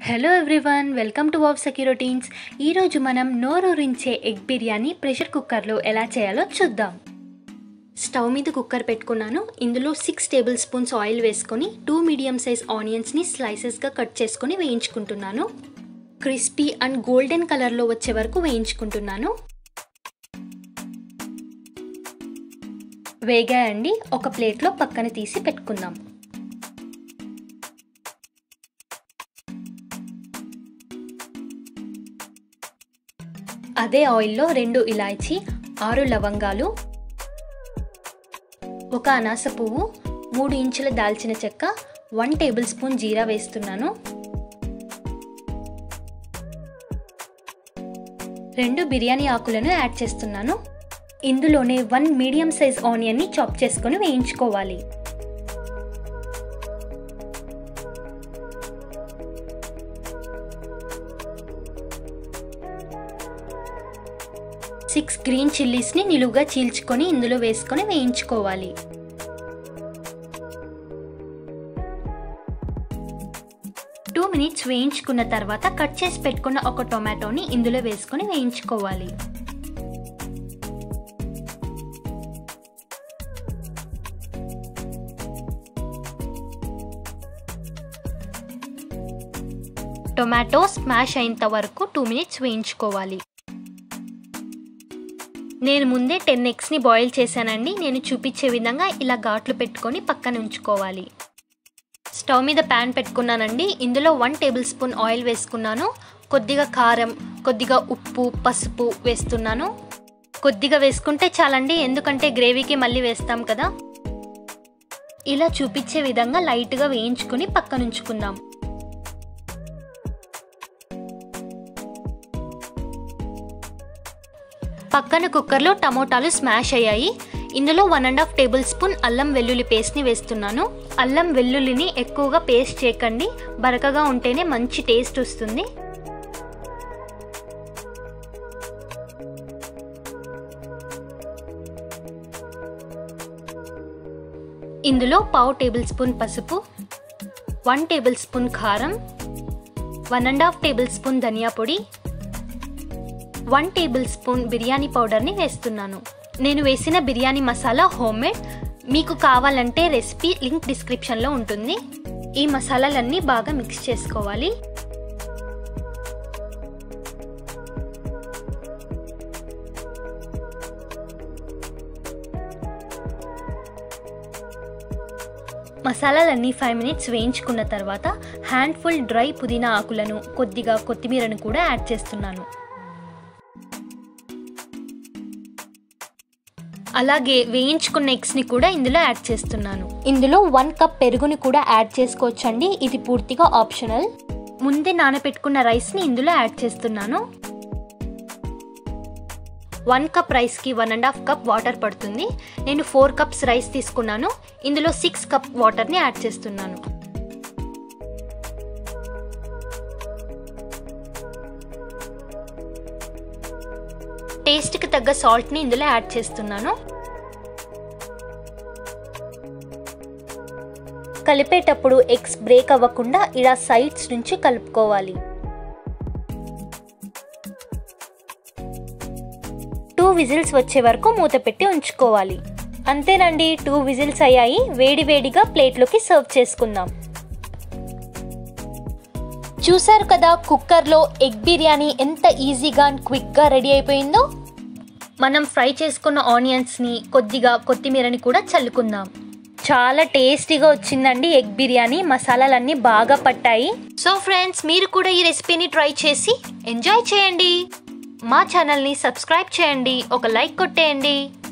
hello everyone welcome to wow సెక్యూరిటీన్స్ ఈరోజు మనం నోరూరించే ఎగ్ బిర్యానీ ప్రెషర్ కుక్కర్లో ఎలా చేయాలో చూద్దాం స్టవ్ మీద కుక్కర్ పెట్టుకున్నాను ఇందులో సిక్స్ టేబుల్ స్పూన్స్ ఆయిల్ వేసుకొని టూ మీడియం సైజ్ ఆనియన్స్ని స్లైసెస్గా కట్ చేసుకొని వేయించుకుంటున్నాను క్రిస్పీ అండ్ గోల్డెన్ కలర్లో వచ్చే వరకు వేయించుకుంటున్నాను వేగాయండి ఒక ప్లేట్లో పక్కన తీసి పెట్టుకుందాం అదే ఆయిల్లో రెండు ఇలాచీ ఆరు లవంగాలు ఒక అనాస పువ్వు మూడు ఇంచుల దాల్చిన చెక్క వన్ టేబుల్ స్పూన్ జీరా వేస్తున్నాను రెండు బిర్యానీ ఆకులను యాడ్ చేస్తున్నాను ఇందులోనే వన్ మీడియం సైజ్ ఆనియన్ని చాప్ చేసుకొని వేయించుకోవాలి సిక్స్ గ్రీన్ చిల్లీస్ని నిలువుగా చీల్చుకొని ఇందులో వేసుకొని వేయించుకోవాలి టూ మినిట్స్ వేయించుకున్న తర్వాత కట్ చేసి పెట్టుకున్న ఒక టొమాటోని ఇందులో వేసుకొని వేయించుకోవాలి టొమాటో స్మాష్ అయినంత వరకు టూ మినిట్స్ వేయించుకోవాలి నేను ముందే టెన్ ఎగ్స్ని బాయిల్ చేశానండి నేను చూపించే విధంగా ఇలా ఘాట్లు పెట్టుకొని పక్కన ఉంచుకోవాలి స్టవ్ మీద ప్యాన్ పెట్టుకున్నానండి ఇందులో వన్ టేబుల్ స్పూన్ ఆయిల్ వేసుకున్నాను కొద్దిగా కారం కొద్దిగా ఉప్పు పసుపు వేస్తున్నాను కొద్దిగా వేసుకుంటే చాలండి ఎందుకంటే గ్రేవీకి మళ్ళీ వేస్తాం కదా ఇలా చూపించే విధంగా లైట్గా వేయించుకొని పక్కన ఉంచుకుందాం పక్కన కుక్కర్లో టమోటాలు స్మాష్ అయ్యాయి ఇందులో one and half tablespoon అల్లం వెల్లుల్లి పేస్ట్ని వేస్తున్నాను అల్లం వెల్లుల్లిని ఎక్కువగా పేస్ట్ చేయకండి బరకగా ఉంటేనే మంచి టేస్ట్ వస్తుంది ఇందులో పావు టేబుల్ స్పూన్ పసుపు వన్ టేబుల్ స్పూన్ కారం one and half tablespoon ధనియా పొడి వన్ టేబుల్ స్పూన్ బిర్యానీ పౌడర్ని వేస్తున్నాను నేను వేసిన బిర్యానీ మసాలా హోమ్మేడ్ మీకు కావాలంటే రెసిపీ లింక్ డిస్క్రిప్షన్లో ఉంటుంది ఈ మసాలాలన్నీ బాగా మిక్స్ చేసుకోవాలి మసాలాలన్నీ ఫైవ్ మినిట్స్ వేయించుకున్న తర్వాత హ్యాండ్ఫుల్ డ్రై పుదీనా ఆకులను కొద్దిగా కొత్తిమీరను కూడా యాడ్ చేస్తున్నాను అలాగే వేయించుకున్న ఎగ్స్ని కూడా ఇందులో యాడ్ చేస్తున్నాను ఇందులో వన్ కప్ పెరుగుని కూడా యాడ్ చేసుకోవచ్చండి ఇది పూర్తిగా ఆప్షనల్ ముందే నానబెట్టుకున్న రైస్ని ఇందులో యాడ్ చేస్తున్నాను వన్ కప్ రైస్కి one and half cup water పడుతుంది నేను ఫోర్ కప్స్ రైస్ తీసుకున్నాను ఇందులో సిక్స్ కప్ వాటర్ని యాడ్ చేస్తున్నాను టేస్ట్కి తగ్గ సాల్ట్ని ఇందులో యాడ్ చేస్తున్నాను కలిపేటప్పుడు ఎగ్స్ బ్రేక్ అవ్వకుండా ఇలా సైడ్స్ నుంచి కలుపుకోవాలి టూ విజిల్స్ వచ్చే వరకు మూత పెట్టి ఉంచుకోవాలి అంతేనండి టూ విజిల్స్ అయ్యాయి వేడి వేడిగా ప్లేట్లోకి సర్వ్ చేసుకుందాం చూసారు కదా కుక్కర్లో ఎగ్ బిర్యానీ ఎంత ఈజీగా అండ్ క్విక్గా రెడీ అయిపోయిందో మనం ఫ్రై చేసుకున్న ఆనియన్స్ని కొద్దిగా కొత్తిమీరని కూడా చల్లుకుందాం చాలా టేస్టీగా వచ్చిందండి ఎగ్ బిర్యానీ మసాలాలన్నీ బాగా పట్టాయి సో ఫ్రెండ్స్ మీరు కూడా ఈ రెసిపీని ట్రై చేసి ఎంజాయ్ చేయండి మా ఛానల్ని సబ్స్క్రైబ్ చేయండి ఒక లైక్ కొట్టేయండి